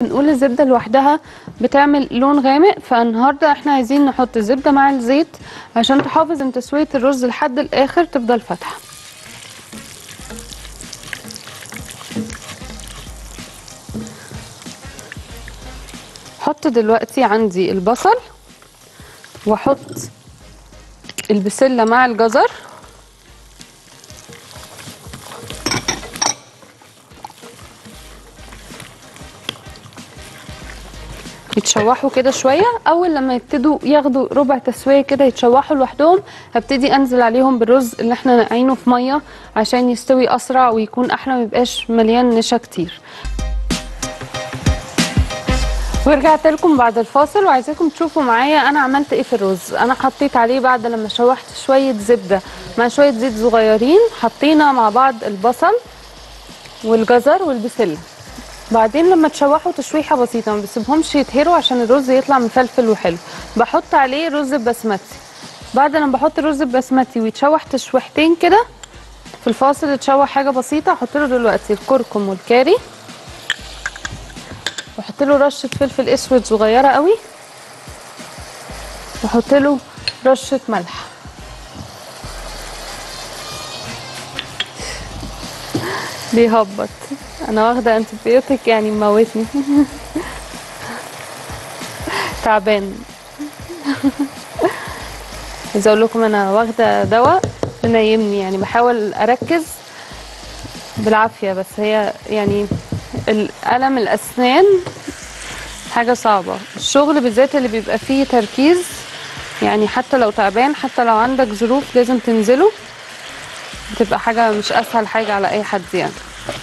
بنقول الزبدة لوحدها بتعمل لون غامق فالنهاردة احنا عايزين نحط الزبدة مع الزيت عشان تحافظ ان تسوية الرز لحد الاخر تفضل فاتحة حط دلوقتي عندي البصل واحط البسلة مع الجزر يتشوحوا كده شويه اول لما يبتدوا ياخدوا ربع تسويه كده يتشوحوا لوحدهم هبتدي انزل عليهم بالرز اللي احنا نقعينه في ميه عشان يستوي اسرع ويكون احلى ما يبقاش مليان نشا كتير ورجعت لكم بعد الفاصل وعايزاكم تشوفوا معايا انا عملت ايه في الرز انا حطيت عليه بعد لما شوحت شويه زبده مع شويه زيت صغيرين حطينا مع بعض البصل والجزر والبسله بعدين لما تشوحوا تشويحه بسيطه ما بسيبهمش يتهروا عشان الرز يطلع مفلفل وحلو بحط عليه رز بسمتي بعد لما بحط الرز البسمتي ويتشوح تشويحتين كده في الفاصل اتشوح حاجه بسيطه احط له دلوقتي الكركم والكاري واحط له رشه فلفل اسود صغيره قوي واحط له رشه ملح بيهبط انا واخده انتبيوتيك يعني مموتني تعبان عايزه اقول لكم انا واخده دواء منيمني يعني بحاول اركز بالعافيه بس هي يعني الالم الاسنان حاجه صعبه الشغل بالذات اللي بيبقى فيه تركيز يعني حتى لو تعبان حتى لو عندك ظروف لازم تنزله بتبقى حاجه مش اسهل حاجه على اي حد يعني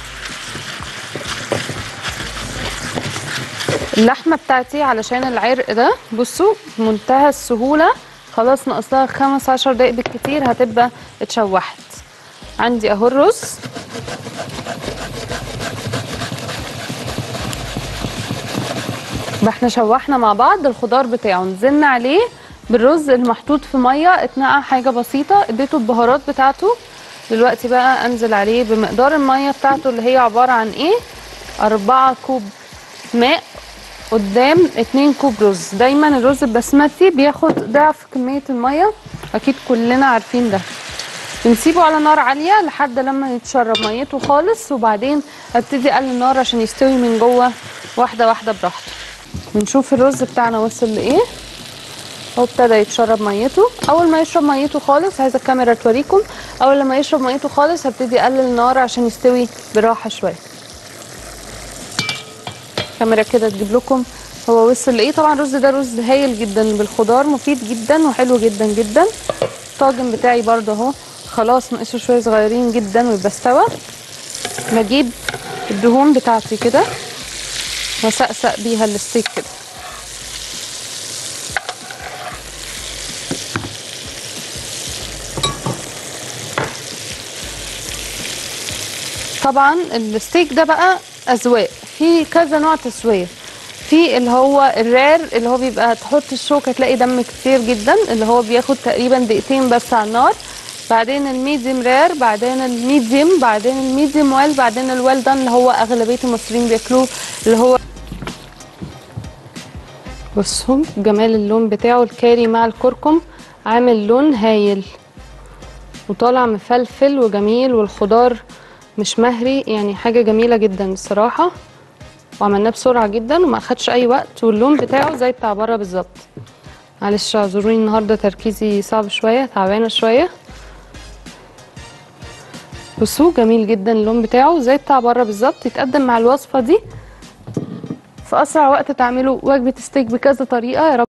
اللحمه بتاعتي علشان العرق ده بصوا بمنتهى السهوله خلاص ناقص لها خمس عشر دقايق بالكتير هتبقى اتشوحت عندي اهو الرز احنا شوحنا مع بعض الخضار بتاعه نزلنا عليه بالرز المحطوط في ميه اتنقع حاجه بسيطه اديته البهارات بتاعته دلوقتي بقى انزل عليه بمقدار الميه بتاعته اللي هي عباره عن ايه أربعة كوب ماء قدام اتنين كوب رز دايما الرز البسمتي بياخد ضعف كمية المية اكيد كلنا عارفين ده بنسيبه على نار عالية لحد لما يتشرب ميته خالص وبعدين ابتدي اقلل النار عشان يستوي من جوه واحدة واحدة براحته بنشوف الرز بتاعنا وصل لايه هو ابتدى يتشرب ميته اول ما يشرب ميته خالص عايزه الكاميرا توريكم اول لما يشرب ميته خالص هبتدي اقلل النار عشان يستوي براحه شويه الكاميرا كده تجيب لكم هو وصل لايه طبعا الرز ده رز هايل جدا بالخضار مفيد جدا وحلو جدا جدا الطاجن بتاعي برده اهو خلاص ناقصه شويه صغيرين جدا ويبقى استوى بجيب الدهون بتاعتي كده واسقسق بيها الستيك كده طبعا الستيك ده بقى اذواق في كذا نوع تسويه في اللي هو الرار اللي هو بيبقى تحط الشوكه تلاقي دم كتير جدا اللي هو بياخد تقريبا دقيقتين بس على النار بعدين الميديم رار بعدين الميديم بعدين الميديم ويل بعدين الويل دان اللي هو اغلبيه المصريين بياكلوه اللي هو بصوا جمال اللون بتاعه الكاري مع الكركم عامل لون هايل وطالع مفلفل وجميل والخضار مش مهري يعني حاجة جميلة جدا الصراحة وعملناه بسرعة جدا وما اخدش اي وقت واللون بتاعه زي بتاع بره بالظبط معلش اعذروني النهارده تركيزي صعب شوية تعبانة شوية بصوا جميل جدا اللون بتاعه زي بتاع بره بالظبط يتقدم مع الوصفة دي في اسرع وقت تعملوا وجبة ستيك بكذا طريقة يا رب